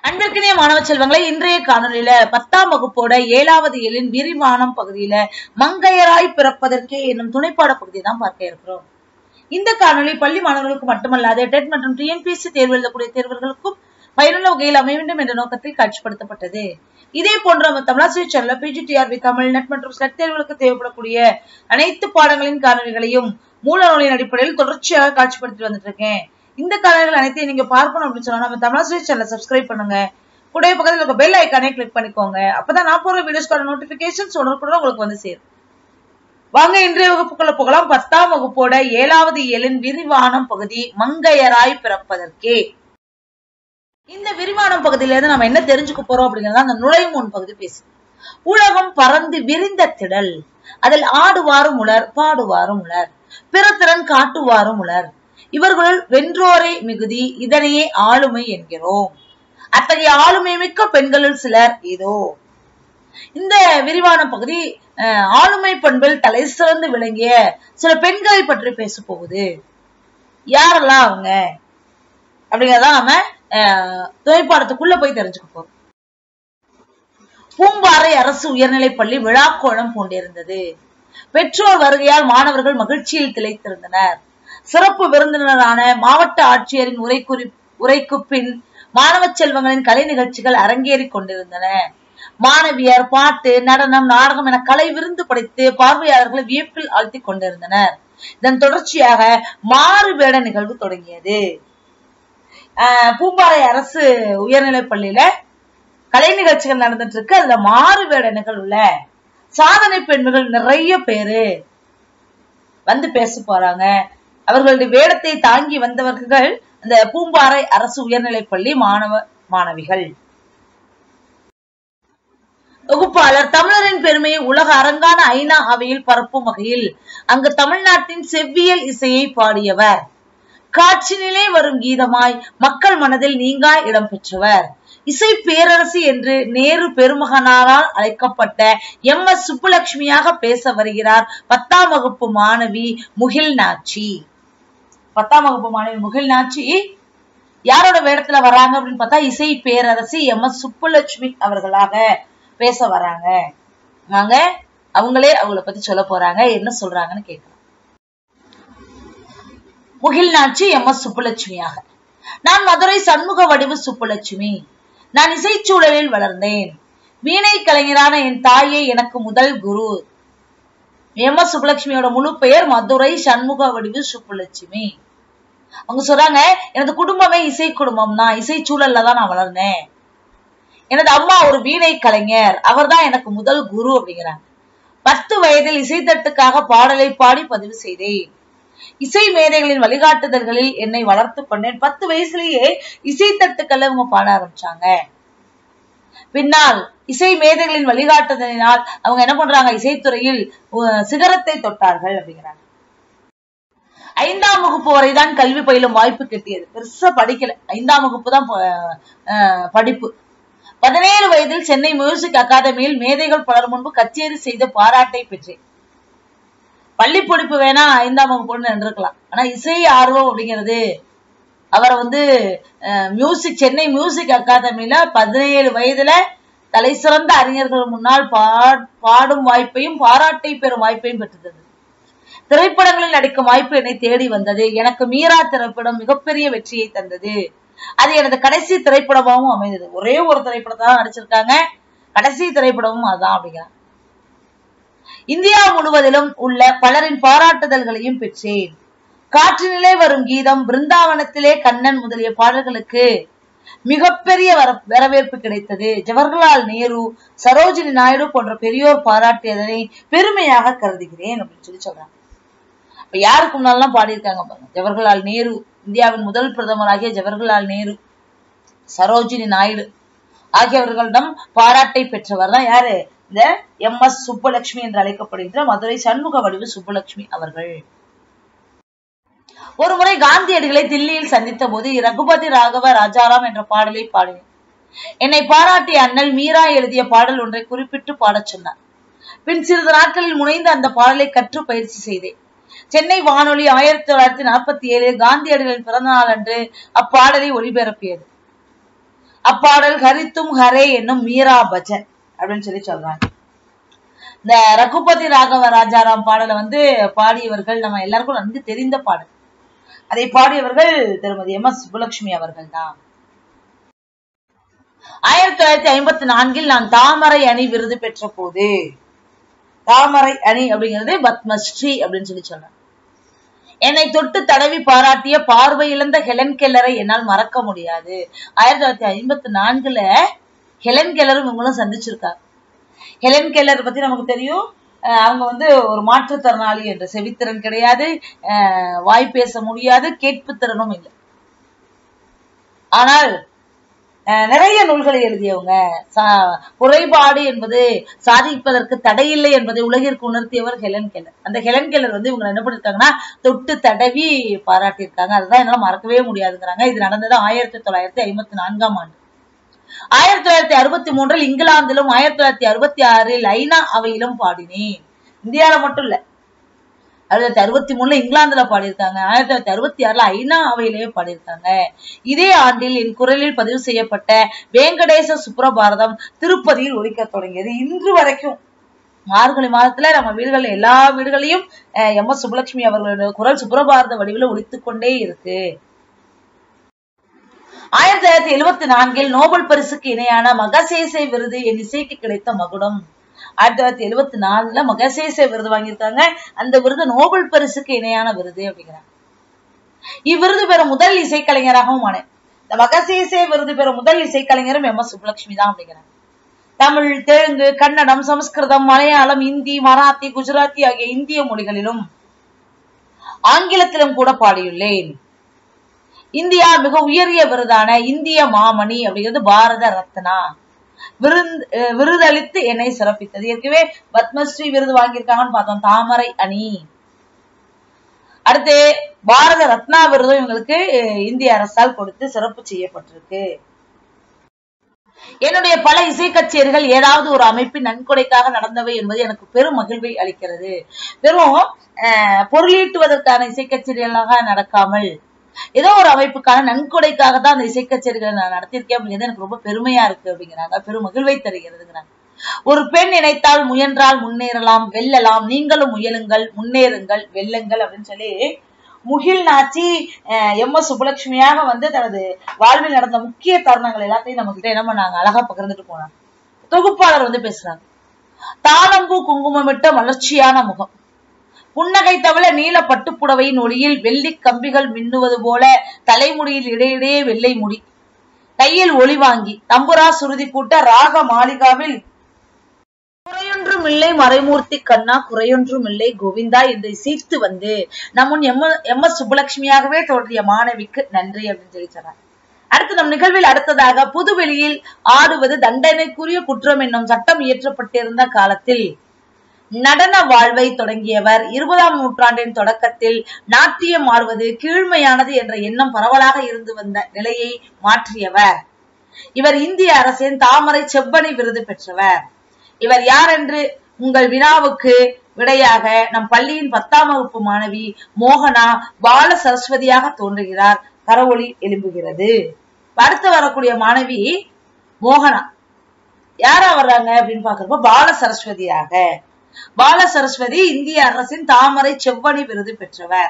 அன்பிற்கினிய மாணவ செல்வங்களை இன்றைய காணொலியில பத்தாம் வகுப்போட ஏழாவது எழின் விரிவானம் பகுதியில மங்கையராய் பிறப்பதற்கே என்னும் துணைப்பாட பகுதியை தான் பார்க்க இருக்கிறோம் இந்த காணொலி பள்ளி மாணவர்களுக்கு மட்டுமல்லாது டெட் மற்றும் டிஎன்பிஎஸ்சி தேர்வு எழுதக்கூடிய தேர்வர்களுக்கும் பயனுள்ள வகையில் அமைய வேண்டும் என்ற நோக்கத்தில் காட்சிப்படுத்தப்பட்டது இதே போன்ற நம்ம தமிழாசிரியர் சேனல்ல பிஜிடிஆர்பி தமிழ் நெட் மற்றும் ஸ்லட் தேர்வுகளுக்கு தேவைப்படக்கூடிய அனைத்து பாடங்களின் காணொலிகளையும் மூல நூலின் அடிப்படையில் தொடர்ச்சியாக காட்சிப்படுத்தி வந்துட்டு இருக்கேன் இந்த காணொலிகள் அனைத்தையும் நீங்க பார்க்கணும் அப்படின்னு சொன்னா நம்ம தமிழாசிரியர் சேனலை சப்ஸ்கிரைப் பண்ணுங்க கூடவே பக்கத்தில் இருக்க பெல் ஐக்கானே கிளிக் பண்ணிக்கோங்க அப்பதான் நான் போற வீடியோஸ்க்கான நோட்டிபிகேஷன்ஸ் உடனுக்குடன் உங்களுக்கு வந்து சேரும் வாங்க இன்றைய வகுப்புக்குள்ள போகலாம் பத்தாம் வகுப்போட ஏழாவது எழின் விரிவானம் பகுதி மங்கையராய் பிறப்பதற்கே இந்த விரிவானம் பகுதியில இருந்து நம்ம என்ன தெரிஞ்சுக்க போறோம் அப்படிங்கறத அந்த நுழைவு முன் பகுதி பேசும் உலகம் பறந்து விரிந்த திடல் அதில் ஆடுவாரும் உலர் பாடுவாரும் உலர் பிறத்திறன் காட்டுவாரும் உலர் இவர்கள் வென்றோரை மிகுதி இதனையே ஆளுமை என்கிறோம் அத்தகைய ஆளுமை மிக்க பெண்களுள் சிலர் இதோ இந்த விரிவான பகுதி அஹ், ஆளுமை பண்பில் தலை சிறந்து விளங்கிய சில பெண்களை பற்றி பேச போகுது யாரெல்லாம் அவங்க அப்படிங்கறத நம்ம அஹ், துணைப்பாடத்துக்குள்ள போய் தெரிஞ்சுக்க போறோம் பூம்பாறை அரசு உயர்நிலைப் பள்ளி விழாக்கோலம் பூண்டிருந்தது பெற்றோர் வருகையால் மாணவர்கள் மகிழ்ச்சியில் திளைத்திருந்தனர் சிறப்பு விருந்தினரான மாவட்ட ஆட்சியரின் உரை குறி உரைக்கு பின் மாணவ செல்வங்களின் கலை நிகழ்ச்சிகள் அரங்கேறிக் கொண்டிருந்தன மாணவியர் பாட்டு நடனம் நாடகம் என கலை விருந்து படைத்து பார்வையாளர்களை வியப்பில் ஆழ்த்திக் கொண்டிருந்தனர் இதன் தொடர்ச்சியாக மாறு வேட நிகழ்வு தொடங்கியது ஆஹ் பூம்பாறை அரசு உயர்நிலைப் பள்ளியில கலை நிகழ்ச்சிகள் நடந்துட்டு இருக்கு அதுல மாறு வேட நிகழ்வுல சாதனை பெண்கள் நிறைய பேரு வந்து பேச போறாங்க அவர்களுடைய வேடத்தை தாங்கி வந்தவர்கள் அந்த பூம்பாறை அரசு உயர்நிலைப் பள்ளி மாணவ மாணவிகள் தொகுப்பாளர் தமிழரின் பெருமையை உலக அரங்கான ஐநா அவையில் பரப்பும் வகையில் அங்கு தமிழ்நாட்டின் செவ்வியல் இசையை பாடியவர் காட்சினிலே வரும் கீதமாய் மக்கள் மனதில் நீங்கா இடம் பெற்றவர் இசை பேரரசி என்று நேரு பெருமகனாரால் அழைக்கப்பட்ட எம் எஸ் சுப்புலட்சுமியாக பேச வருகிறார் பத்தாம் வகுப்பு மாணவி முகில் நாச்சி பத்தாம் வகுப்பு மாணவி முகில் நாச்சி யாரோட வேடத்துல வராங்க அப்படின்னு பார்த்தா இசை பேரரசி எம் எஸ் சுப்புலட்சுமி அவர்களாக பேச வராங்க வாங்க அவங்களே அவங்கள பத்தி சொல்ல போறாங்க என்ன சொல்றாங்கன்னு கேட்கலாம் முகில் நாச்சி எம் எஸ் சுப்புலட்சுமியாக நான் மதுரை சண்முக வடிவு சுப்புலட்சுமி நான் இசைச்சூழலில் வளர்ந்தேன் வீணை கலைஞரான என் தாயே எனக்கு முதல் குரு எம் எஸ் சுப்புலட்சுமியோட முழு பெயர் மதுரை சண்முக வடிவு சுப்புலட்சுமி அவங்க சொல்றாங்க எனது குடும்பமே இசை குடும்பம் தான் இசை சூழல்ல தான் நான் வளர்ந்தேன் எனது அம்மா ஒரு வீணை கலைஞர் அவர்தான் எனக்கு முதல் குரு அப்படிங்கிறாங்க பத்து வயதில் இசைத்தட்டுக்காக பாடலை பாடி பதிவு செய்தேன் இசை மேதைகளின் வழிகாட்டுதல்களில் என்னை வளர்த்து கொண்டேன் பத்து வயசுலயே இசைத்தட்டுக்கள்ல இவங்க பாட ஆரம்பிச்சாங்க பின்னால் இசை மேதைகளின் வழிகாட்டுதலினால் அவங்க என்ன பண்றாங்க இசைத்துறையில் அஹ், சிகரத்தை தொட்டார்கள் அப்படிங்கிறாங்க ஐந்தாம் வகுப்பு வரைதான் கல்வி பயிலும் வாய்ப்பு கிட்டியது பெருசா படிக்கல ஐந்தாம் வகுப்பு தான் ப- அஹ், படிப்பு பதினேழு வயதில் சென்னை மியூசிக் அகாடமியில் மேதைகள் பலர் முன்பு கச்சேரி செய்த பாராட்டை பெற்றேன் பள்ளி படிப்பு வேணா ஐந்தாம் வகுப்புன்னு நின்றுக்கலாம் ஆனா இசை ஆர்வம் அப்படிங்கிறது அவரை வந்து அஹ், மியூசிக் சென்னை மியூசிக் அகாதமியில பதினேழு வயதுல தலை சிறந்த அறிஞர்கள் முன்னால் பா- பாடும் வாய்ப்பையும் பாராட்டை பெறும் வாய்ப்பையும் பெற்றது திரைப்படங்களில் நடிக்கும் வாய்ப்பு என்னை தேடி வந்தது எனக்கு மீரா திரைப்படம் மிகப்பெரிய வெற்றியை தந்தது அது எனது கடைசி திரைப்படமாகவும் அமைந்தது ஒரே ஒரு திரைப்படத்தை தான் நடிச்சிருக்காங்க கடைசி திரைப்படமும் அதான் அப்படிங்கிறாங்க இந்தியா முழுவதிலும் உள்ள பலரின் பாராட்டுதல்களையும் பெற்றேன் காற்றினிலே வரும் கீதம் பிருந்தாவனத்திலே கண்ணன் முதலிய பாடல்களுக்கு மிகப்பெரிய வர- வரவேற்பு கிடைத்தது ஜவஹர்லால் நேரு சரோஜினி நாயுடு போன்ற பெரியோர் பாராட்டியதனை பெருமையாக கருதுகிறேன் அப்படின்னு சொல்லி சொல்றாங்க இப்ப யாருக்கு முன்னாலாம் பாடியிருக்காங்க பாருங்க ஜவஹர்லால் நேரு இந்தியாவின் முதல் பிரதமராகிய ஜவஹர்லால் நேரு சரோஜினி நாயுடு ஆகியவர்களிடம் பாராட்டை பெற்றவர் தான் யாரு இந்த எம் எஸ் சுப்புலட்சுமி என்று அழைக்கப்படுகின்ற மதுரை சண்முக வடிவு சுப்புலட்சுமி அவர்கள் ஒரு முறை காந்தியடிகளை தில்லியில் சந்தித்த போது ரகுபதி ராகவ ராஜாராம் என்ற பாடலை பாடினேன் என்னை பாராட்டிய அண்ணல் மீரா எழுதிய பாடல் ஒன்றை குறிப்பிட்டு பாடச் சொன்னார் பின் சிறிது நாட்களில் முனைந்து அந்த பாடலை கற்று பயிற்சி செய்தேன் சென்னை வானொலி ஆயிரத்தி தொள்ளாயிரத்தி நாற்பத்தி ஏழில் காந்தியடிகளின் பிறந்த நாள் அன்று அப்பாடலை ஒளிபரப்பியது அப்பாடல் ஹரித்தும் ஹரே என்னும் மீரா பஜன் அப்படின்னு சொல்லி சொல்றாங்க இந்த ரகுபதி ராகவ ராஜாராம் பாடலை வந்து பாடியவர்கள் நம்ம எல்லாருக்கும் நன்கு தெரிந்த பாடல் அதை பாடியவர்கள் திருமதி எம் எஸ் சுப்புலட்சுமி அவர்கள் தான் ஆயிரத்தி தொள்ளாயிரத்தி ஐம்பத்தி நான்கில் நான் தாமரை அணி விருது பெற்ற போது தாமரை அணி அப்படிங்கிறது பத்மஸ்ரீ அப்படின்னு சொல்லி சொல்றேன் என்னை தொட்டு தடவி பாராட்டிய பார்வை இழந்த ஹெலன் கெல்லரை என்னால் மறக்க முடியாது ஆயிரத்தி தொள்ளாயிரத்தி ஐம்பத்தி நான்குல ஹெலன் கெல்லரும் இவங்களும் சந்திச்சிருக்காங்க ஹெலன் கெல்லர் பத்தி நமக்கு தெரியும் அஹ் அவங்க வந்து ஒரு மாற்றுத்திறனாளி என்ற செவித்திறன் கிடையாது அஹ் வாய் பேச முடியாது கேட்பு திறனும் இல்லை ஆனால் அஹ் நிறைய நூல்களை எழுதியவங்க சா- குறைபாடு என்பது சாதிப்பதற்கு தடையில்லை என்பதை உலகிற்கு உணர்த்தியவர் ஹெலன் கெல்லர் அந்த ஹெலன் கெல்லர் வந்து இவங்க என்ன பண்ணிருக்காங்கன்னா தொட்டு தடவி பாராட்டியிருக்காங்க அதுதான் என்னால மறக்கவே முடியாதுங்கிறாங்க இது நடந்தது ஆயிரத்தி தொள்ளாயிரத்தி ஐம்பத்தி நான்காம் ஆண்டு ஆயிரத்தி தொள்ளாயிரத்தி அறுபத்தி மூன்றில் இங்கிலாந்திலும் ஆயிரத்தி தொள்ளாயிரத்தி அறுபத்தி ஆறில் ஐநா அவையிலும் பாடினேன் இந்தியால மட்டும் இல்ல ஆயிரத்தி தொள்ளாயிரத்தி அறுபத்தி மூணுல இங்கிலாந்துல பாடியிருக்காங்க ஆயிரத்தி தொள்ளாயிரத்தி அறுபத்தி ஆறுல ஐநா அவையிலேயே பாடியிருக்காங்க இதே ஆண்டில் என் குரலில் பதிவு செய்யப்பட்ட வேங்கடேச சுப்ரபாரதம் திருப்பதியில் ஒலிக்கத் தொடங்கியது இன்று வரைக்கும் மார்கழி மாதத்துல நம்ம வீடுகள் எல்லா வீடுகளையும் அஹ், எம் எஸ் சுப்புலட்சுமி அவர்களுடைய குரல் சுப்ரபாரத வடிவில் ஒலித்துக் கொண்டே இருக்கு ஆயிரத்தி தொள்ளாயிரத்தி எழுபத்தி நான்கில் நோபல் பரிசுக்கு இணையான மகசேசே விருது என் இசைக்கு கிடைத்த மகுடம் ஆயிரத்தி தொள்ளாயிரத்தி எழுபத்தி நாலுல மகசேசே விருது வாங்கியிருக்காங்க அந்த விருது நோபல் பரிசுக்கு இணையான விருது அப்படிங்கிறாங்க இவ்விருது பெறும் முதல் இசைக்கலைஞராகவும் ஆனேன் இந்த மகசேசே விருது பெறும் முதல் இசைக்கலைஞரும் எம் எஸ் சுப்புலட்சுமி தான் அப்படிங்கிறாங்க தமிழ் தெலுங்கு கன்னடம் சமஸ்கிருதம் மலையாளம் இந்தி மராத்தி குஜராத்தி ஆகிய இந்திய மொழிகளிலும் ஆங்கிலத்திலும் கூட பாடியுள்ளேன் இந்தியா மிக உயரிய விருதான இந்திய மாமணி அப்படிங்கிறது பாரத ரத்னா விருது அஹ் விருதளித்து என்னை சிறப்பித்தது ஏற்கனவே பத்மஸ்ரீ விருது வாங்கியிருக்காங்கன்னு பார்த்தோம் தாமரை அணி அடுத்து பாரத ரத்னா விருதும் இவங்களுக்கு அஹ், இந்திய அரசால் கொடுத்து சிறப்பு செய்யப்பட்டிருக்கு என்னுடைய பல இசை கச்சேரிகள் ஏதாவது ஒரு அமைப்பின் நன்கொடைக்காக நடந்தவை என்பது எனக்கு பெரும் மகிழ்வை அளிக்கிறது வெறும் அஹ், பொருளீட்டுவதற்கான இசை கச்சேரிகளாக நடக்காமல் ஏதோ ஒரு அமைப்புக்கான நன்கொடைக்காக தான் அந்த இசை கச்சேரிகளை நான் நடத்தியிருக்கேன் அப்படிங்கிறது எனக்கு ரொம்ப பெருமையா இருக்கு அப்படிங்கிறாங்க பெரும் மகிழ்வை தருகிறதுங்கிறாங்க ஒரு பெண் நினைத்தால் முயன்றால் முன்னேறலாம் வெல்லலாம் நீங்களும் முயலுங்கள் முன்னேறுங்கள் வெல்லுங்கள் அப்படின்னு சொல்லி முகில் நாச்சி எம் எஸ் சுப்புலட்சுமியாக வந்து தனது வாழ்வில் நடந்த முக்கிய தருணங்கள் எல்லாத்தையும் நம்ம கிட்ட என்ன பண்ணாங்க அழகா பகிர்ந்துட்டு போனாங்க தொகுப்பாளர் வந்து பேசுறாங்க தாளம்பூ குங்குமமிட்ட மலர்ச்சியான முகம் புன்னகை தவள நீல பட்டுப்புடவையின் ஒளியில் வெள்ளி கம்பிகள் மின்னுவது போல தலைமுடியில் இடையிடையே வெள்ளை முடி கையில் ஒளி வாங்கி தம்புரா சுருதி கூட்ட ராக மாளிகாவில் குறையொன்றும் இல்லை மறைமூர்த்தி கண்ணா குறையொன்றும் இல்லை கோவிந்தா என்று இசைத்து வந்து நம்முன் எம் எம் எஸ் சுப்புலட்சுமியாகவே தோன்றிய மாணவிக்கு நன்றி அப்படின்னு சொல்லி சொன்னார் அடுத்து நம் நிகழ்வில் அடுத்ததாக புதுவெளியில் ஆடுவது தண்டனைக்குரிய குற்றம் என்னும் சட்டம் இயற்றப்பட்டிருந்த காலத்தில் நடன வாழ்வை தொடங்கியவர் இருபதாம் நூற்றாண்டின் தொடக்கத்தில் நாட்டியம் ஆடுவது கீழ்மையானது என்ற எண்ணம் பரவலாக இருந்து வந்த நிலையை மாற்றியவர் இவர் இந்திய அரசின் தாமரை செவ்வணி விருது பெற்றவர் இவர் யார் என்று உங்கள் வினாவுக்கு விடையாக நம் பள்ளியின் பத்தாம் வகுப்பு மாணவி மோகனா பால சரஸ்வதியாக தோன்றுகிறார் கரவொளி எழும்புகிறது அடுத்து வரக்கூடிய மாணவி மோகனா யாரா வர்றாங்க அப்படின்னு பாக்குறப்ப பால சரஸ்வதியாக பால சரஸ்வதி இந்திய அரசின் தாமரை செவ்வணி விருது பெற்றவர்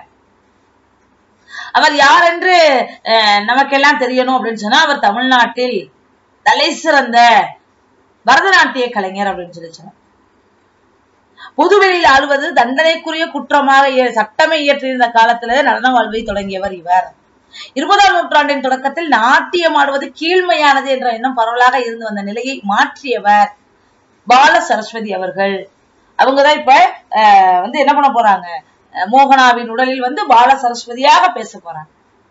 அவர் யார் என்று அஹ், நமக்கெல்லாம் தெரியணும் அப்படின்னு சொன்னா அவர் தமிழ்நாட்டில் தலை சிறந்த பரதநாட்டிய கலைஞர் அப்படின்னு சொல்லி சொன்னார் பொதுவெளியில் ஆளுவது தண்டனைக்குரிய குற்றமாக இய- சட்டமே இயற்றியிருந்த காலத்துல நடன வாழ்வை தொடங்கியவர் இவர் இருபதாம் நூற்றாண்டின் தொடக்கத்தில் நாட்டியம் ஆடுவது கீழ்மையானது என்ற எண்ணம் பரவலாக இருந்து வந்த நிலையை மாற்றியவர் பால சரஸ்வதி அவர்கள் அவங்கதான் இப்ப அஹ், வந்து என்ன பண்ண போறாங்க அஹ், மோகனாவின் உடலில் வந்து பால சரஸ்வதியாக பேச போறாங்க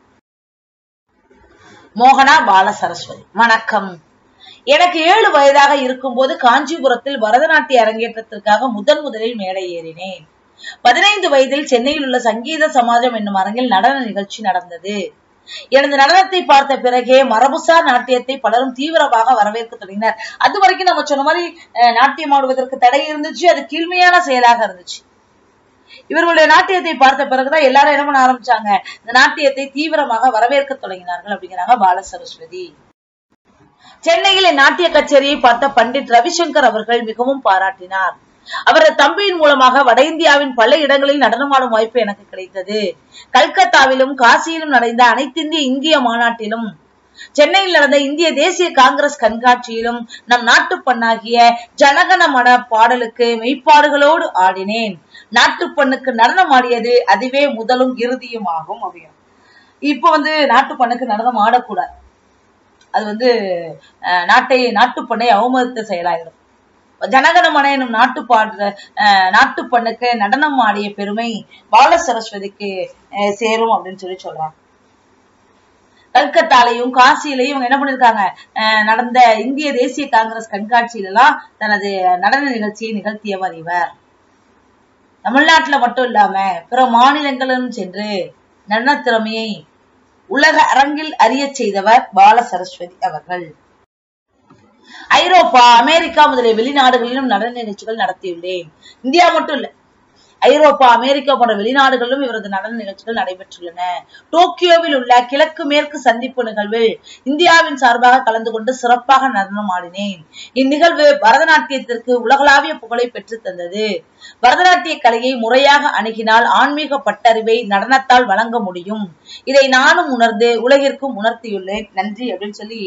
மோகனா பால சரஸ்வதி வணக்கம் எனக்கு ஏழு வயதாக இருக்கும்போது காஞ்சிபுரத்தில் பரதநாட்டிய அரங்கேற்றத்திற்காக முதன் முதலில் மேடை ஏறினேன் பதினைந்து வயதில் சென்னையில் உள்ள சங்கீத சமாஜம் என்னும் அரங்கில் நடன நிகழ்ச்சி நடந்தது எனது நடனத்தை பார்த்த பிறகே மரபுசார் நாட்டியத்தை பலரும் தீவிரமாக வரவேற்க தொடங்கினர் அது வரைக்கும் நம்ம சொன்ன மாதிரி அஹ், நாட்டியம் ஆடுவதற்கு தடை இருந்துச்சு அது கீழ்மையான செயலாக இருந்துச்சு இவர்களுடைய நாட்டியத்தை பார்த்த பிறகுதான் எல்லாரும் என்ன பண்ண ஆரம்பிச்சாங்க இந்த நாட்டியத்தை தீவிரமாக வரவேற்க தொடங்கினார்கள் அப்படிங்கிறாங்க பால சரஸ்வதி சென்னையில் என் நாட்டிய கச்சேரியை பார்த்த பண்டிட் ரவிசங்கர் அவர்கள் மிகவும் பாராட்டினார் அவரது தம்பியின் மூலமாக வட இந்தியாவின் பல இடங்களில் நடனமாடும் வாய்ப்பு எனக்கு கிடைத்தது கல்கத்தாவிலும் காசியிலும் நடந்த அனைத்திந்திய இந்திய மாநாட்டிலும் சென்னையில் நடந்த இந்திய தேசிய காங்கிரஸ் கண்காட்சியிலும் நம் நாட்டு பண்ணாகிய ஜனகணமன பாடலுக்கு மெய்ப்பாடுகளோடு ஆடினேன் நாட்டுப்பண்ணுக்கு நடனம் ஆடியது அதுவே முதலும் இறுதியும் ஆகும் அப்படின்னு இப்ப வந்து நாட்டுப்பண்ணுக்கு நடனம் ஆடக்கூடாது அது வந்து அஹ், நாட்டை நாட்டுப்பண்ணை அவமதித்த செயலாயிடும் ஜனகணமன எனும் நாட்டு பாடுற அஹ், நாட்டுப்பண்ணுக்கு நடனம் ஆடிய பெருமை பால சரஸ்வதிக்கு அஹ், சேரும் அப்படின்னு சொல்லி சொல்றாங்க கல்கத்தாலையும் காசியிலையும் இவங்க என்ன பண்ணிருக்காங்க அஹ் நடந்த இந்திய தேசிய காங்கிரஸ் கண்காட்சியில எல்லாம் தனது நடன நிகழ்ச்சியை நிகழ்த்தியவர் இவர் தமிழ்நாட்டுல மட்டும் இல்லாம பிற மாநிலங்களிலும் சென்று நடனத் திறமையை உலக அரங்கில் அறியச் செய்தவர் பால சரஸ்வதி அவர்கள் ஐரோப்பா அமெரிக்கா முதலிய வெளிநாடுகளிலும் நடன நிகழ்ச்சிகள் நடத்தியுள்ளேன் இந்தியா மட்டும் இல்ல ஐரோப்பா அமெரிக்கா போன்ற வெளிநாடுகளிலும் இவரது நடன நிகழ்ச்சிகள் நடைபெற்றுள்ளன டோக்கியோவில் உள்ள கிழக்கு மேற்கு சந்திப்பு நிகழ்வில் இந்தியாவின் சார்பாக கலந்து கொண்டு சிறப்பாக நடனம் ஆடினேன் இந்நிகழ்வு பரதநாட்டியத்திற்கு உலகளாவிய புகழை பெற்றுத் தந்தது பரதநாட்டிய கலையை முறையாக அணுகினால் ஆன்மீக பட்டறிவை நடனத்தால் வழங்க முடியும் இதை நானும் உணர்ந்து உலகிற்கும் உணர்த்தியுள்ளேன் நன்றி அப்படின்னு சொல்லி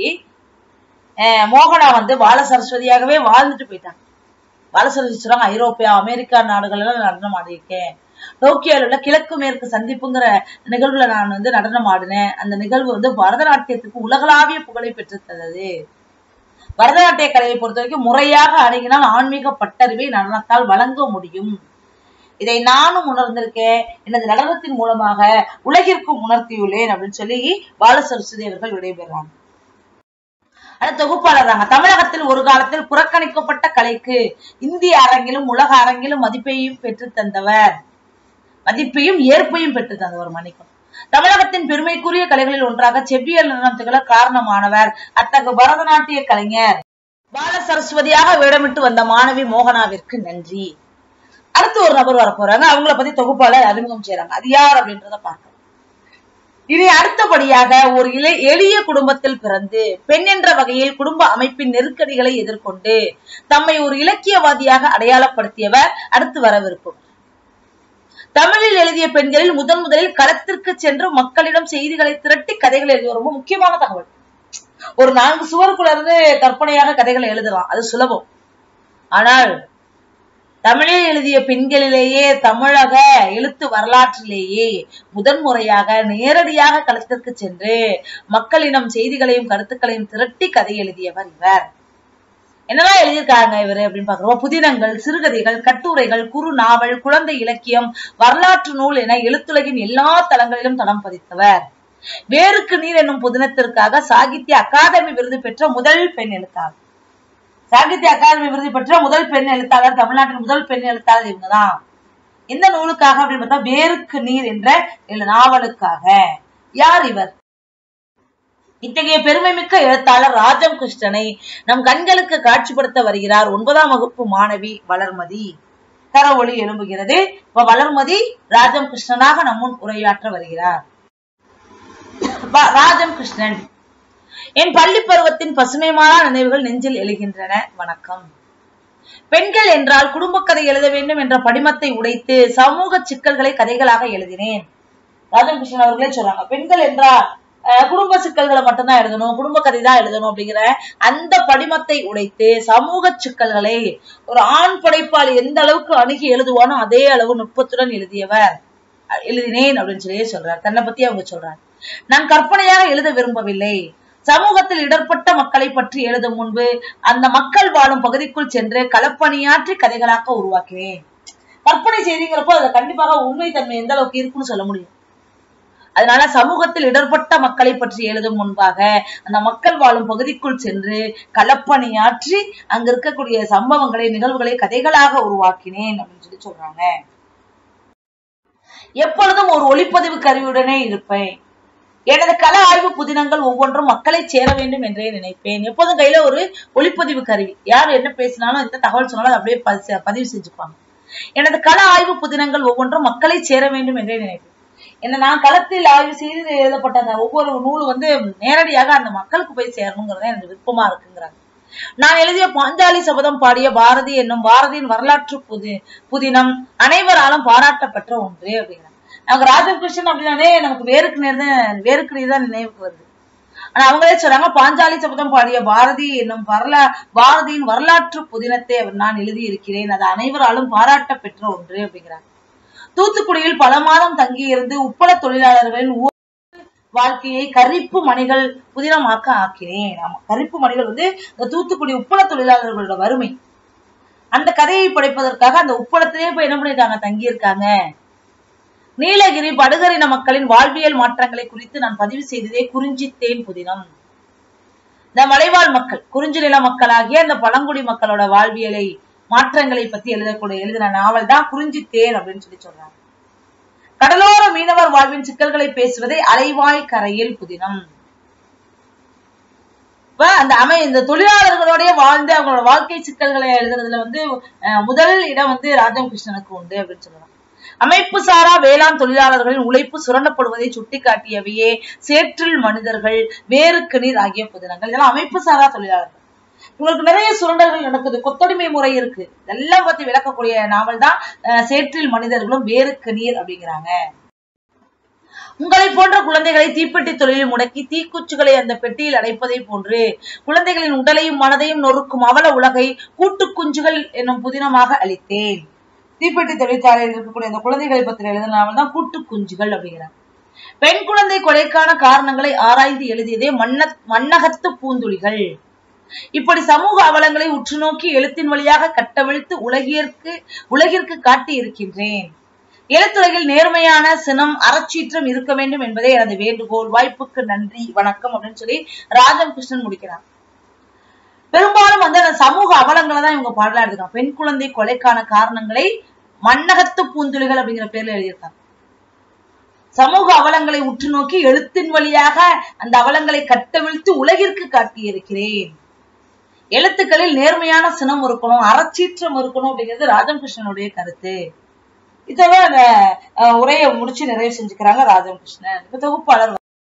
அஹ் மோகனா வந்து பால சரஸ்வதியாகவே வாழ்ந்துட்டு போயிட்டாங்க பால சரஸ்வதி சொல்றாங்க ஐரோப்பியா அமெரிக்கா நாடுகள் எல்லாம் நடனம் ஆடியிருக்கேன் டோக்கியோல உள்ள கிழக்கு மேற்கு சந்திப்புங்கிற நிகழ்வுல நான் வந்து நடனம் ஆடினேன் அந்த நிகழ்வு வந்து பரதநாட்டியத்துக்கு உலகளாவிய புகழை பெற்றுத் தந்தது பரதநாட்டிய கலையை பொறுத்த வரைக்கும் முறையாக அணுகினால் ஆன்மீக பட்டறிவை நடனத்தால் வழங்க முடியும் இதை நானும் உணர்ந்திருக்கேன் எனது நடனத்தின் மூலமாக உலகிற்கும் உணர்த்தியுள்ளேன் அப்படின்னு சொல்லி பால சரஸ்வதி அவர்கள் விடைபெறாங்க அடுத்த தொகுப்பாளராங்க தமிழகத்தில் ஒரு காலத்தில் புறக்கணிக்கப்பட்ட கலைக்கு இந்திய அரங்கிலும் உலக அரங்கிலும் மதிப்பையும் பெற்றுத் தந்தவர் மதிப்பையும் ஏற்பையும் பெற்று தந்தவர் மன்னிக்கும் தமிழகத்தின் பெருமைக்குரிய கலைகளில் ஒன்றாக செவ்வியல் நடனம் திகழ காரணமானவர் அத்தகு பரதநாட்டிய கலைஞர் பால சரஸ்வதியாக வேடமிட்டு வந்த மாணவி மோகனாவிற்கு நன்றி அடுத்து ஒரு நபர் வர போறாங்க அவங்கள பத்தி தொகுப்பாளர் அறிமுகம் செய்யறாங்க அது யார் அப்படின்றத பார்க்கலாம் இனி அடுத்தபடியாக ஒரு இளை எளிய குடும்பத்தில் பிறந்து பெண் என்ற வகையில் குடும்ப அமைப்பின் நெருக்கடிகளை எதிர்கொண்டு தம்மை ஒரு இலக்கியவாதியாக அடையாளப்படுத்தியவர் அடுத்து வரவிருக்கும் தமிழில் எழுதிய பெண்களில் முதன் முதலில் களத்திற்கு சென்று மக்களிடம் செய்திகளை திரட்டி கதைகள் எழுதிய ரொம்ப முக்கியமான தகவல் ஒரு நான்கு சுவருக்குள்ள இருந்து கற்பனையாக கதைகளை எழுதலாம் அது சுலபம் ஆனால் தமிழில் எழுதிய பெண்களிலேயே தமிழக எழுத்து வரலாற்றிலேயே முதன்முறையாக நேரடியாக களத்திற்கு சென்று மக்களிடம் செய்திகளையும் கருத்துக்களையும் திரட்டி கதை எழுதியவர் இவர் என்னெல்லாம் எழுதியிருக்காங்க இவரு அப்படின்னு பாக்குறோம் புதினங்கள் சிறுகதைகள் கட்டுரைகள் குறு நாவல் குழந்தை இலக்கியம் வரலாற்று நூல் என எழுத்துலகின் எல்லா தளங்களிலும் தடம் பதித்தவர் வேருக்கு நீர் என்னும் புதினத்திற்காக சாகித்ய அகாதமி விருது பெற்ற முதல் பெண் எழுத்தாளர் சாகித்ய அகாதமி விருது பெற்ற முதல் பெண் எழுத்தாளர் தமிழ்நாட்டின் முதல் பெண் எழுத்தாளர் இவங்கதான் எந்த நூலுக்காக அப்படின்னு பார்த்தா வேருக்கு நீர் என்ற எழு- நாவலுக்காக யார் இவர் இத்தகைய பெருமைமிக்க எழுத்தாளர் ராஜம் கிருஷ்ணனை நம் கண்களுக்கு காட்சிப்படுத்த வருகிறார் ஒன்பதாம் வகுப்பு மாணவி வளர்மதி கரவொளி எழும்புகிறது இப்ப வளர்மதி ராஜம் கிருஷ்ணனாக நம்முன் உரையாற்ற வருகிறார் வ- ராஜம் கிருஷ்ணன் என் பள்ளி பருவத்தின் பசுமைமான நினைவுகள் நெஞ்சில் எழுகின்றன வணக்கம் பெண்கள் என்றால் குடும்ப கதை எழுத வேண்டும் என்ற படிமத்தை உடைத்து சமூக சிக்கல்களை கதைகளாக எழுதினேன் ராஜம் கிருஷ்ணன் அவர்களே சொல்றாங்க பெண்கள் என்றால் அஹ், குடும்ப சிக்கல்களை மட்டும்தான் எழுதணும் குடும்ப கதை தான் எழுதணும் அப்படிங்கிற அந்த படிமத்தை உடைத்து சமூக சிக்கல்களை ஒரு ஆண் படைப்பாளி எந்த அளவுக்கு அணுகி எழுதுவானோ அதே அளவு நுட்பத்துடன் எழுதியவர் அஹ், எழுதினேன் அப்படின்னு சொல்லி சொல்றார் தன்னை பத்தி அவங்க சொல்றாங்க நான் கற்பனையாக எழுத விரும்பவில்லை சமூகத்தில் இடர்பட்ட மக்களை பற்றி எழுதும் முன்பு அந்த மக்கள் வாழும் பகுதிக்குள் சென்று களப்பணியாற்றி கதைகளாக உருவாக்கினேன் கற்பனை செய்திங்கிறப்போ அதுல கண்டிப்பாக உண்மை தன்மை எந்த அளவுக்கு இருக்குன்னு சொல்ல முடியும் அதனால சமூகத்தில் இடர்பட்ட மக்களை பற்றி எழுதும் முன்பாக அந்த மக்கள் வாழும் பகுதிக்குள் சென்று களப்பணியாற்றி அங்க இருக்கக்கூடிய சம்பவங்களை நிகழ்வுகளை கதைகளாக உருவாக்கினேன் அப்படின்னு சொல்லி சொல்றாங்க எப்பொழுதும் ஒரு ஒளிப்பதிவு கருவியுடனே இருப்பேன் எனது கள ஆய்வு புதினங்கள் ஒவ்வொன்றும் மக்களை சேர வேண்டும் என்றே நினைப்பேன் எப்போதும் கையில ஒரு ஒளிப்பதிவு கருவி யார் என்ன பேசினாலும் எந்த தகவல் சொன்னாலும் அதை அப்படியே பதி- பதிவு செஞ்சுப்பாங்க எனது கள ஆய்வு புதினங்கள் ஒவ்வொன்றும் மக்களை சேர வேண்டும் என்றே நினைப்பேன் என்ன நான் களத்தில் ஆய்வு செய்து எழுதப்பட்ட அந்த ஒவ்வொரு நூலும் வந்து நேரடியாக அந்த மக்களுக்கு போய் சேரணுங்கிறது எனக்கு விருப்பமா இருக்குங்கிறாங்க நான் எழுதிய பாஞ்சாலி சபதம் பாடிய பாரதி என்னும் பாரதியின் வரலாற்று புதி புதினம் அனைவராலும் பாராட்டப்பெற்ற ஒன்று அப்படிங்கிறாங்க நமக்கு ராஜகிருஷ்ணன் அப்படின்னாலே நமக்கு வேருக்கு நேர் தான் வேருக்கு நேர் தான் நினைவுக்கு வருது ஆனா அவங்களே சொல்றாங்க பாஞ்சாலி சபதம் பாடிய பாரதி என்னும் வரலா பாரதியின் வரலாற்று புதினத்தை அவர் நான் எழுதி இருக்கிறேன் அது அனைவராலும் பாராட்ட பெற்ற ஒன்று அப்படிங்கிறாங்க தூத்துக்குடியில் பல மாதம் தங்கியிருந்து உப்பள தொழிலாளர்களின் ஊ- வாழ்க்கையை கரிப்பு மணிகள் புதினமாக்க ஆக்கினேன் ஆமா கரிப்பு மணிகள் வந்து இந்த தூத்துக்குடி உப்பள தொழிலாளர்களோட வறுமை அந்த கதையை படைப்பதற்காக அந்த உப்பளத்திலே போய் என்ன பண்ணிருக்காங்க தங்கியிருக்காங்க நீலகிரி படுகரின மக்களின் வாழ்வியல் மாற்றங்களை குறித்து நான் பதிவு செய்ததே குறிஞ்சித்தேன் புதினம் இந்த மலைவாழ் மக்கள் குறிஞ்சி நில மக்களாகிய அந்த பழங்குடி மக்களோட வாழ்வியலை மாற்றங்களை பத்தி எழுதக்கூடிய எழுதின நாவல் தான் குறிஞ்சித்தேன் அப்படின்னு சொல்லி சொல்றாங்க கடலோர மீனவர் வாழ்வின் சிக்கல்களை பேசுவதே அலைவாய் கரையில் புதினம் இப்ப அந்த அமை இந்த தொழிலாளர்களோடய வாழ்ந்து அவங்களோட வாழ்க்கை சிக்கல்களை எழுதுறதுல வந்து அஹ், முதல் இடம் வந்து ராஜம் கிருஷ்ணனுக்கு உண்டு அப்படின்னு சொல்லலாம் அமைப்பு சாரா வேளாண் தொழிலாளர்களின் உழைப்பு சுரண்டப்படுவதை சுட்டிக்காட்டியவையே சேற்றில் மனிதர்கள் வேருக்கு நீர் ஆகிய புதினங்கள் இதெல்லாம் அமைப்பு சாரா தொழிலாளர்கள் உங்களுக்கு நிறைய சுரண்டல்கள் நடக்குது கொத்தடிமை முறை இருக்கு இதெல்லாம் பத்தி விளக்கக்கூடிய நாவல் தான் அஹ், சேற்றில் மனிதர்களும் வேருக்கு நீர் அப்படிங்கிறாங்க உங்களை போன்ற குழந்தைகளை தீப்பெட்டி தொழிலில் முடக்கி தீக்குச்சிகளை அந்த பெட்டியில் அடைப்பதை போன்று குழந்தைகளின் உடலையும் மனதையும் நொறுக்கும் அவல உலகை கூட்டு குஞ்சுகள் என்னும் புதினமாக அளித்தேன் தீப்பெட்டி தொழிற்சாலையில் இருக்கக்கூடிய அந்த குழந்தைகளை பற்றி எழுதினாமல் தான் கூட்டு குஞ்சுகள் அப்படிங்கிறாங்க பெண் குழந்தை கொலைக்கான காரணங்களை ஆராய்ந்து எழுதியதே மன்ன மன்னகத்து பூந்துளிகள் இப்படி சமூக அவலங்களை உற்று நோக்கி எழுத்தின் வழியாக கட்டவிழ்த்து உலகிற்கு உலகிற்கு காட்டி இருக்கின்றேன் எழுத்துலகில் நேர்மையான சினம் அறச்சீற்றம் இருக்க வேண்டும் என்பதே எனது வேண்டுகோள் வாய்ப்புக்கு நன்றி வணக்கம் அப்படின்னு சொல்லி ராஜம் கிருஷ்ணன் முடிக்கிறார் பெரும்பாலும் வந்து அந்த சமூக அவலங்களை தான் இவங்க பாடலா எடுத்துக்காங்க பெண் குழந்தை கொலைக்கான காரணங்களை மன்னகத்து பூந்துளிகள் அப்படிங்கிற பேர்ல எழுதியிருக்காங்க சமூக அவலங்களை உற்று நோக்கி எழுத்தின் வழியாக அந்த அவலங்களை கட்டவிழ்த்து உலகிற்கு காட்டியிருக்கிறேன் எழுத்துக்களில் நேர்மையான சினம் இருக்கணும் அறச்சீற்றம் இருக்கணும் அப்படிங்கிறது ராஜம் கிருஷ்ணனுடைய கருத்து இதோட அந்த அஹ், உரையை முடிச்சு நிறைவு செஞ்சுக்கிறாங்க ராஜம் கிருஷ்ணன் இப்ப தொகுப்பாளர்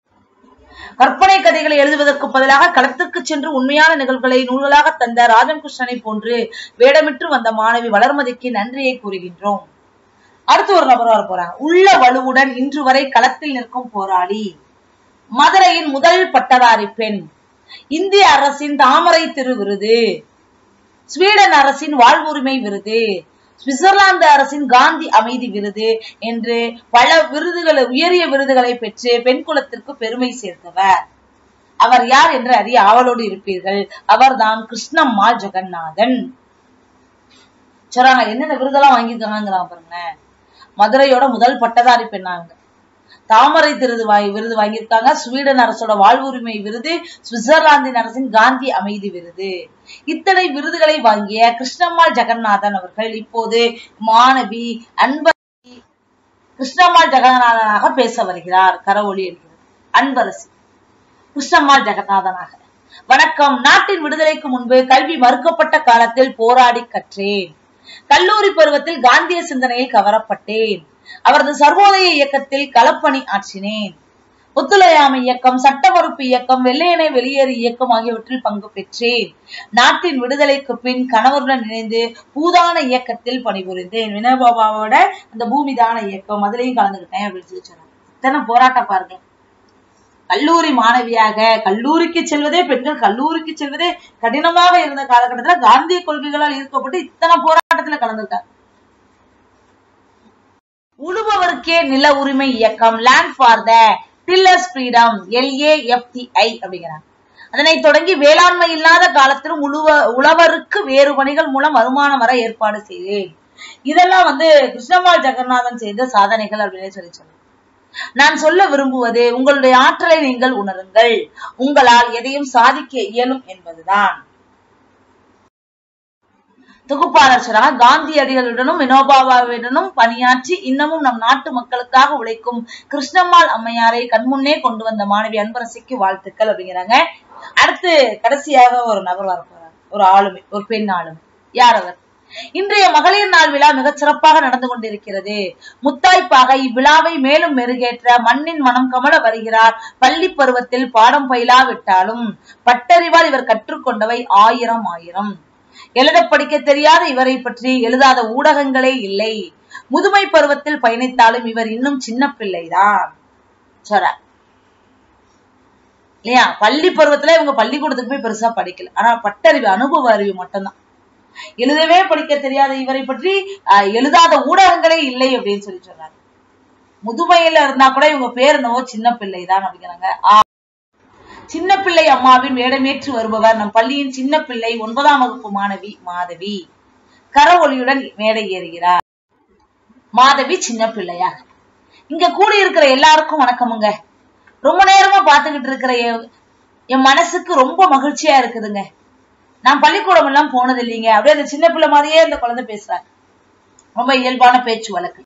கற்பனை கதைகளை எழுதுவதற்கு பதிலாக களத்துக்கு சென்று உண்மையான நிகழ்வுகளை நூல்களாக தந்த ராஜம் கிருஷ்ணனை போன்று வேடமிட்டு வந்த மாணவி வளர்மதிக்கு நன்றியை கூறுகின்றோம் அடுத்து ஒரு நபர் வர போறாங்க உள்ள வலுவுடன் இன்று வரை களத்தில் நிற்கும் போராளி மதுரையின் முதல் பட்டதாரி பெண் இந்திய அரசின் தாமரை திரு விருது ஸ்வீடன் அரசின் வாழ்வுரிமை விருது சுவிட்சர்லாந்து அரசின் காந்தி அமைதி விருது என்று பல விருதுகளை உயரிய விருதுகளை பெற்று பெண் குலத்திற்கு பெருமை சேர்த்தவர் அவர் யார் என்று அறிய ஆவலோடு இருப்பீர்கள் அவர்தான் கிருஷ்ணம்மாள் ஜெகநாதன் சொல்றாங்க என்னென்ன விருதெல்லாம் வாங்கியிருக்காங்கிறாங்க பாருங்களேன் மதுரையோட முதல் பட்டதாரி பெண்ணாங்க தாமரை விருது வாங்கி விருது வாங்கியிருக்காங்க ஸ்வீடன் அரசோட வாழ்வுரிமை விருது சுவிட்சர்லாந்தின் அரசின் காந்தி அமைதி விருது இத்தனை விருதுகளை வாங்கிய கிருஷ்ணம்மாள் ஜெகநாதன் அவர்கள் இப்போது மாணவி அன்பரசி கிருஷ்ணம்மாள் ஜெகநாதனாக பேச வருகிறார் கரவொலி இருக்கிறது அன்பரசி கிருஷ்ணம்மாள் ஜெகநாதனாக வணக்கம் நாட்டின் விடுதலைக்கு முன்பு கல்வி மறுக்கப்பட்ட காலத்தில் போராடி கற்றேன் கல்லூரி பருவத்தில் காந்திய சிந்தனையில் கவரப்பட்டேன் அவரது சர்வோதய இயக்கத்தில் களப்பணி ஆற்றினேன் ஒத்துழையாமை இயக்கம் சட்ட மறுப்பு இயக்கம் வெள்ளையனை வெளியேறு இயக்கம் ஆகியவற்றில் பங்கு பெற்றேன் நாட்டின் விடுதலைக்கு பின் கணவருடன் இணைந்து பூதான இயக்கத்தில் பணிபுரிந்தேன் வினோபாபாவோட அந்த பூமிதான இயக்கம் அதுலயும் கலந்துக்கிட்டேன் அப்படின்னு சொல்லி சொன்னாங்க இத்தனை போராட்டம் பாருங்க கல்லூரி மாணவியாக கல்லூரிக்கு செல்வதே பெண்கள் கல்லூரிக்கு செல்வதே கடினமாக இருந்த காலகட்டத்துல காந்திய கொள்கைகளால் ஈர்க்கப்பட்டு இத்தனை போராட்டத்துல கலந்துருக்காங்க உழுபவருக்கே நில உரிமை இயக்கம் land for the tillers freedom LAFTI அப்படிங்கிறாங்க அதனைத் தொடங்கி வேளாண்மை இல்லாத காலத்திலும் உழுவ உழவருக்கு வேறு பணிகள் மூலம் வருமானம் வர ஏற்பாடு செய்தேன் இதெல்லாம் வந்து கிருஷ்ணமால் ஜெகநாதன் செய்த சாதனைகள் அப்படின்னு சொல்லி சொல்லுங்க நான் சொல்ல விரும்புவது உங்களுடைய ஆற்றலை நீங்கள் உணருங்கள் உங்களால் எதையும் சாதிக்க இயலும் என்பதுதான் தொகுப்பாளர் சொல்றாங்க காந்தியடிகளுடனும் வினோபாபாவுடனும் பணியாற்றி இன்னமும் நம் நாட்டு மக்களுக்காக உழைக்கும் கிருஷ்ணம்மாள் அம்மையாரை கண்முன்னே கொண்டு வந்த மாணவி அன்பரசிக்கு வாழ்த்துக்கள் அப்படிங்கிறாங்க அடுத்து கடைசியாக ஒரு நபர் வர போறாங்க ஒரு ஆளுமை ஒரு பெண் ஆளுமை யார் அவர் இன்றைய மகளிர் நாள் விழா மிகச் சிறப்பாக நடந்து கொண்டிருக்கிறது முத்தாய்ப்பாக இவ்விழாவை மேலும் மெருகேற்ற மண்ணின் மனம் கமல வருகிறார் பள்ளி பருவத்தில் பாடம் பயிலாவிட்டாலும் பட்டறிவால் இவர் கற்றுக்கொண்டவை ஆயிரம் ஆயிரம் எழுத படிக்க தெரியாத இவரை பற்றி எழுதாத ஊடகங்களே இல்லை முதுமை பருவத்தில் பயணித்தாலும் இவர் இன்னும் சின்ன பிள்ளைதான் சொல்றார் இல்லையா பள்ளி பருவத்துல இவங்க பள்ளிக்கூடத்துக்கு போய் பெருசா படிக்கல ஆனா பட்டறிவு அனுபவ அறிவு மட்டும்தான் எழுதவே படிக்க தெரியாத இவரை பற்றி ஆஹ், எழுதாத ஊடகங்களே இல்லை அப்படின்னு சொல்லி சொல்றாங்க முதுமையில இருந்தா கூட இவங்க பேர் என்னவோ சின்ன பிள்ளைதான் அப்படிங்கிறாங்க ஆ, சின்ன பிள்ளை அம்மாவின் வேடமேற்று வருபவர் நம் பள்ளியின் சின்ன பிள்ளை ஒன்பதாம் வகுப்பு மாணவி மாதவி கரவொலியுடன் மேடை ஏறுகிறார் மாதவி சின்ன பிள்ளையாக இங்க கூடி இருக்கிற எல்லாருக்கும் வணக்கமுங்க ரொம்ப நேரமா பாத்துக்கிட்டு இருக்கிற என்- என் மனசுக்கு ரொம்ப மகிழ்ச்சியா இருக்குதுங்க நான் பள்ளிக்கூடம் எல்லாம் போனது இல்லைங்க அப்படியே அந்த சின்ன பிள்ளை மாதிரியே அந்த குழந்தை பேசுறாங்க ரொம்ப இயல்பான பேச்சு வழக்கு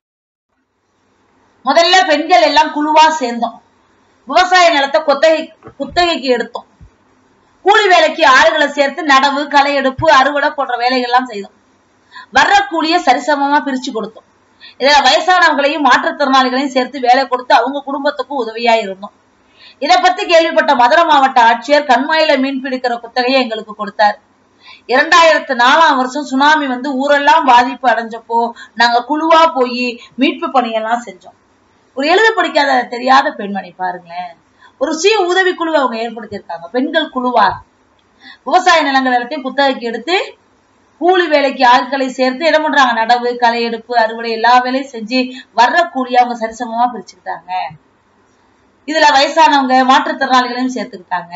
முதல்ல பெண்கள் எல்லாம் குழுவா சேர்ந்தோம் விவசாய நிலத்தை கொத்தகை குத்தகைக்கு எடுத்தோம் கூலி வேலைக்கு ஆளுகளை சேர்த்து நடவு களை எடுப்பு அறுவடை போன்ற வேலைகள் எல்லாம் செய்தோம் வர்ற கூலிய சரிசமமா பிரிச்சு கொடுத்தோம் இதுல வயசானவங்களையும் மாற்றுத்திறனாளிகளையும் சேர்த்து வேலை கொடுத்து அவங்க குடும்பத்துக்கும் உதவியா இருந்தோம் இத பத்தி கேள்விப்பட்ட மதுரை மாவட்ட ஆட்சியர் கண்மாயில மீன் பிடிக்கிற குத்தகையை எங்களுக்கு கொடுத்தார் இரண்டாயிரத்து நாலாம் வருஷம் சுனாமி வந்து ஊரெல்லாம் பாதிப்பு அடைஞ்சப்போ நாங்க குழுவா போய் மீட்பு பணியெல்லாம் செஞ்சோம் ஒரு எழுத படிக்காத தெரியாத பெண்மணி பாருங்களேன் ஒரு சுய உதவி குழுவை அவங்க ஏற்படுத்தியிருக்காங்க பெண்கள் குழுவா விவசாய நிலங்கள் எல்லாத்தையும் குத்தகைக்கு எடுத்து கூலி வேலைக்கு ஆட்களை சேர்த்து என்ன பண்றாங்க நடவு களை எடுப்பு அறுவடை எல்லா வேலையும் செஞ்சு வர்ற கூலியை அவங்க சரிசமமா பிரிச்சுக்கிட்டாங்க இதுல வயசானவங்க மாற்றுத்திறனாளிகளையும் சேர்த்துக்கிட்டாங்க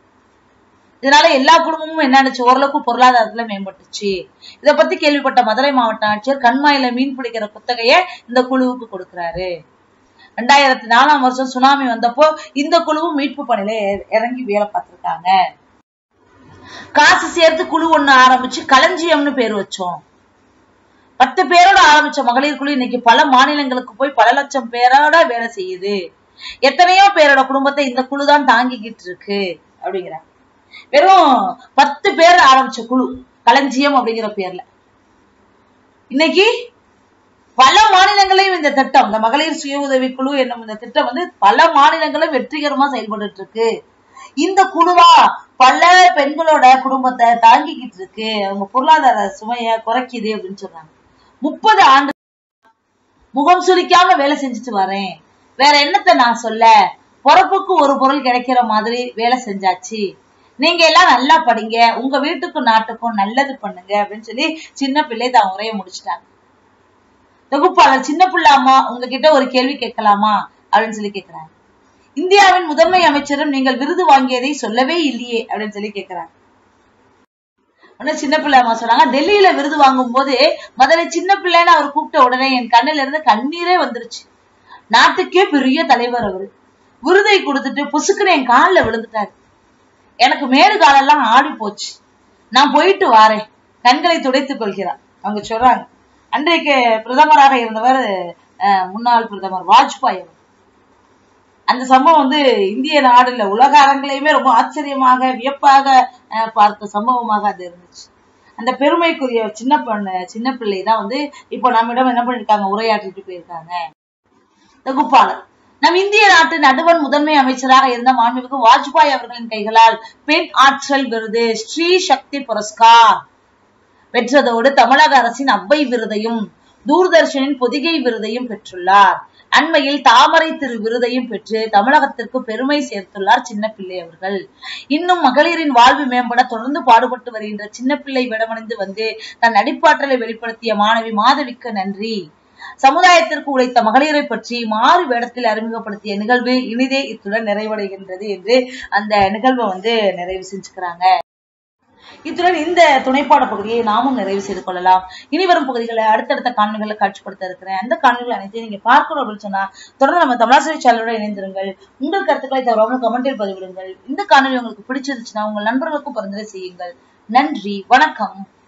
இதனால எல்லா குடும்பமும் என்ன ஆச்சு ஓரளவுக்கு பொருளாதாரத்துல மேம்பட்டுச்சு இத பத்தி கேள்விப்பட்ட மதுரை மாவட்ட ஆட்சியர் கண்மாயில மீன் பிடிக்கிற குத்தகையை இந்த குழுவுக்கு கொடுக்கிறாரு ரெண்டாயிரத்தி நாலாம் வருஷம் சுனாமி வந்தப்போ இந்த குழுவும் மீட்பு பணியில இற- இறங்கி வேலை பார்த்திருக்காங்க காசு சேர்த்து குழு ஒண்ணு ஆரம்பிச்சு களஞ்சியம்னு பேர் வச்சோம் பத்து பேரோட ஆரம்பிச்ச மகளிர் குழு இன்னைக்கு பல மாநிலங்களுக்கு போய் பல லட்சம் பேரோட வேலை செய்யுது எத்தனையோ பேரோட குடும்பத்தை இந்த குழு தான் தாங்கிக்கிட்டு இருக்கு அப்படிங்கிறாங்க வெறும் பத்து பேர் ஆரம்பிச்ச குழு களஞ்சியம் அப்படிங்கிற பேர்ல இன்னைக்கு பல மாநிலங்களையும் இந்த திட்டம் இந்த மகளிர் சுய உதவி குழு என்னும் இந்த திட்டம் வந்து பல மாநிலங்களும் வெற்றிகரமா செயல்பட்டு இருக்கு இந்த குழுவா பல பெண்களோட குடும்பத்தை தாங்கிக்கிட்டு இருக்கு அவங்க பொருளாதார சுமைய குறைக்குது அப்படின்னு சொல்றாங்க முப்பது ஆண்டு முகம் சுளிக்காம வேலை செஞ்சுட்டு வரேன் வேற என்னத்த நான் சொல்ல பொறப்புக்கு ஒரு பொருள் கிடைக்கிற மாதிரி வேலை செஞ்சாச்சு நீங்க எல்லாம் நல்லா படிங்க உங்க வீட்டுக்கும் நாட்டுக்கும் நல்லது பண்ணுங்க அப்படின்னு சொல்லி சின்ன பிள்ளை தான் உரைய முடிச்சிட்டாங்க தொகுப்பாளர் சின்ன பிள்ளாமா உங்ககிட்ட ஒரு கேள்வி கேட்கலாமா அப்படின்னு சொல்லி கேக்குறாங்க இந்தியாவின் முதன்மை அமைச்சரும் நீங்கள் விருது வாங்கியதை சொல்லவே இல்லையே அப்படின்னு சொல்லி கேக்குறாங்க உடனே சின்ன பிள்ளைமா சொன்னாங்க டெல்லியில விருது வாங்கும் போது முதல்ல சின்ன பிள்ளைன்னு அவர் கூப்பிட்ட உடனே என் கண்ணுல இருந்து கண்ணீரே வந்துருச்சு நாட்டுக்கே பெரிய தலைவர் அவரு விருதை கொடுத்துட்டு புசுக்குன்னு என் காலில் விழுந்துட்டாரு எனக்கு மேடு காலெல்லாம் ஆடி போச்சு நான் போயிட்டு வாரேன் கண்களை துடைத்துக் கொள்கிறார் அவங்க சொல்றாங்க அன்றைக்கு பிரதமராக இருந்தவர் அஹ், முன்னாள் பிரதமர் வாஜ்பாய் அவர் அந்த சம்பவம் வந்து இந்திய நாடுல உலக அரங்கிலையுமே ரொம்ப ஆச்சரியமாக வியப்பாக அஹ், பார்த்த சம்பவமாக அது இருந்துச்சு அந்த பெருமைக்குரிய சின்ன பொண்ணு சின்ன பிள்ளை தான் வந்து இப்போ நம்மிடம் என்ன பண்ணிருக்காங்க உரையாற்றிட்டு போயிருக்காங்க தொகுப்பாளர் நம் இந்திய நாட்டு நடுவன் முதன்மை அமைச்சராக இருந்த மாண்புமிகு வாஜ்பாய் அவர்களின் கைகளால் பெண் ஆற்றல் விருது ஸ்ரீ சக்தி புரஸ்கார் பெற்றதோடு தமிழக அரசின் அவ்வை விருதையும் தூர்தர்ஷனின் பொதிகை விருதையும் பெற்றுள்ளார் அண்மையில் தாமரை திரு விருதையும் பெற்று தமிழகத்திற்கு பெருமை சேர்த்துள்ளார் சின்ன பிள்ளை அவர்கள் இன்னும் மகளிரின் வாழ்வு மேம்பட தொடர்ந்து பாடுபட்டு வருகின்ற சின்ன பிள்ளை விடமணிந்து வந்து தன் நடிப்பாற்றலை வெளிப்படுத்திய மாணவி மாதவிக்கு நன்றி சமுதாயத்திற்கு உழைத்த மகளிரை பற்றி மாறு வேடத்தில் அறிமுகப்படுத்திய நிகழ்வு இனிதே இத்துடன் நிறைவடைகின்றது என்று அந்த நிகழ்வை வந்து நிறைவு செஞ்சுக்கிறாங்க இத்துடன் இந்த துணைப்பாட பகுதியை நாமும் நிறைவு செய்து கொள்ளலாம் இனி வரும் பகுதிகளை அடுத்தடுத்த காணொலிகளை காட்சிப்படுத்த இருக்கிறேன் அந்த காணொலிகள் அனைத்தையும் நீங்க பார்க்கணும் அப்படின்னு சொன்னா தொடர்ந்து நம்ம தமிழாசிரி சேனலோட இணைந்திருங்கள் உங்கள் கருத்துக்களை தவறாமல் கமெண்டில் பதிவிடுங்கள் இந்த காணொலி உங்களுக்கு பிடிச்சிருந்துச்சுன்னா உங்கள் நண்பர்களுக்கும் பரிந்துரை செய்யுங்கள் நன்றி வணக்கம்